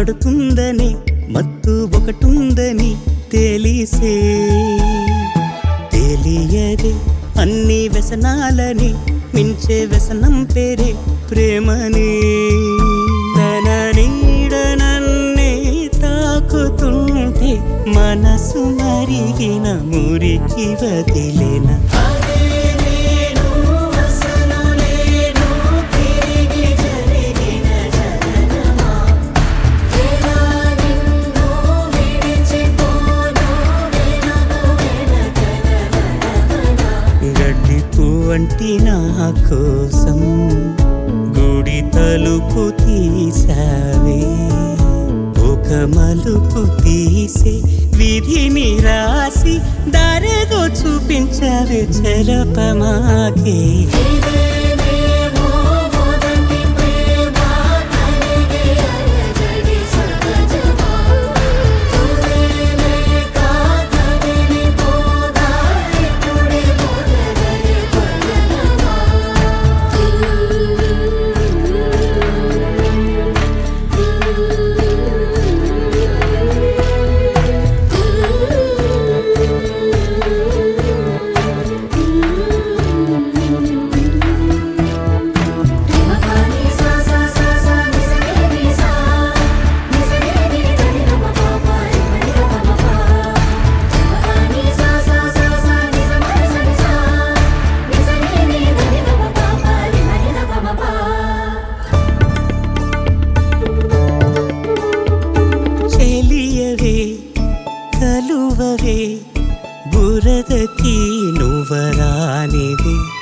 పడుతుందని మత్తు ఒకటుందని తెలిసే తెలియదే అన్ని వ్యసనాలని మించే వ్యసనం పేరే ప్రేమని తన నీడ నన్నే తాకుతుంటే మనసు మరిగిన మురికి వదిలేన ఎలా నిన్ను విడిచిపోను వినను వెనకనవనా గడ్డి పువ్వంటి నా కోసం గుడి తలుపు తీసావే ఒక మలుపు తీసే విధిని రాసి దారేదో చూపించావే చలపమాకే ఇదేనేమో మొదటి ప్రేమ కలిగే అలజడి సహజమా తుదిలేక కదిలిపోదా ఇప్పుడే మొదలయ్యే మపాని సా సా సా సా నిసని నిసా నిసని ని దని నమ పాపా రిమని గమ పా మపాని సా సా సా సా నిస మరి సని సా నిసని ని దని నమ పాపా రిమని గమ పా చెలియవే కలువవే బురదకి నువ్వరానివే